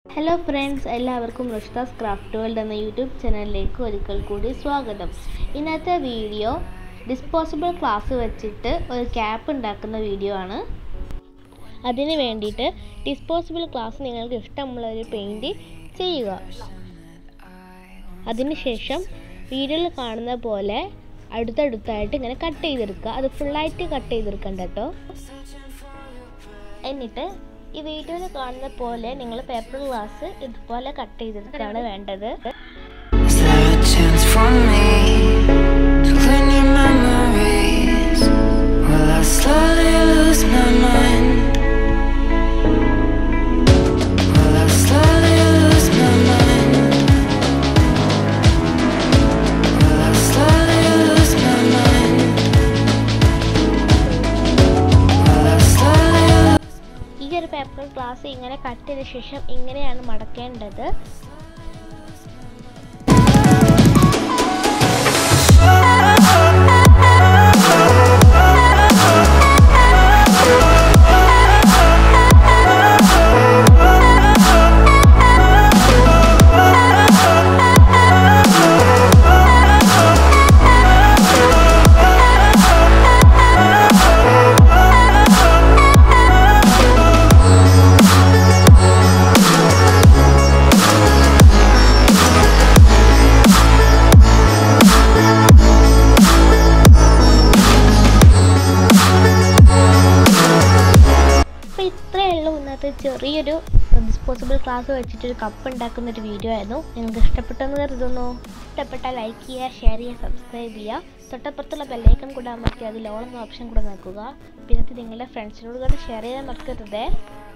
Hello friends എല്ലാവർക്കും റുഷ്താസ് craft world എന്ന യൂട്യൂബ് ചാനലിലേക്ക് ഒരിക്കൽ കൂടി സ്വാഗതം ഇന്നത്തെ വീഡിയോ ഡിസ്പോസിബിൾ ഗ്ലാസ് വെച്ചിട്ട് ഒരു ക്യാപ്പ് ഉണ്ടാക്കുന്ന വീഡിയോ ആണ് അതിന് വേണ്ടിയിട്ട് ഡിസ്പോസിബിൾ ഗ്ലാസ് നിങ്ങൾക്ക് ഇഷ്ടമുള്ള ഒരു പെയിൻറ് ചെയ്യുക അതിനുശേഷം വീഡിയോയിൽ കാണുന്ന പോലെ അടുത്തടുത്തായിട്ട് ഇങ്ങനെ കട്ട് ചെയ്തെടുക്കുക അത് ഫുള്ളായിട്ട് കട്ട് ചെയ്തെടുക്കണ്ട കേട്ടോ എന്നിട്ട് ഈ വീഡിയോയിൽ കാണുന്ന പോലെ നിങ്ങൾ പേപ്പർ ഗ്ലാസ് ഇതുപോലെ കട്ട് ചെയ്തെടുക്കുകയാണ് വേണ്ടത് Is there a chance for me to clean your memories? Will I slowly lose my mind? Will I slowly lose my mind? Will I slowly lose my mind? Will I slowly ഈ ഒരു paper glass ഇങ്ങനെ cut ചെയ്ത ശേഷം ഇങ്ങനെയാണ് മടക്കേണ്ടത് അപ്പോൾ ഇത്രയേ ഉള്ളൂ ഇന്നത്തെ ചെറിയൊരു ഡിസ്പോസിബിൾ ഗ്ലാസ് വെച്ചിട്ടൊരു കപ്പ് ഉണ്ടാക്കുന്ന ഒരു വീഡിയോ ആയിരുന്നു നിങ്ങൾക്ക് ഇഷ്ടപ്പെട്ടെന്ന് കരുതുന്നു ഇഷ്ടപ്പെട്ടാൽ ലൈക്ക് ചെയ്യുക ഷെയർ ചെയ്യുക സബ്സ്ക്രൈബ് ചെയ്യുക തൊട്ടപ്പുറത്തുള്ള ബെല്ലൈക്കൺ കൂടെ അമർത്തി അതിൽ ഓൾ എന്ന ഓപ്ഷൻ കൂടെ നോക്കുക പിന്നെ ഇത് നിങ്ങളുടെ ഫ്രണ്ട്സിനോട് കൂടെ ഷെയർ ചെയ്യാൻ മറക്കരുതേ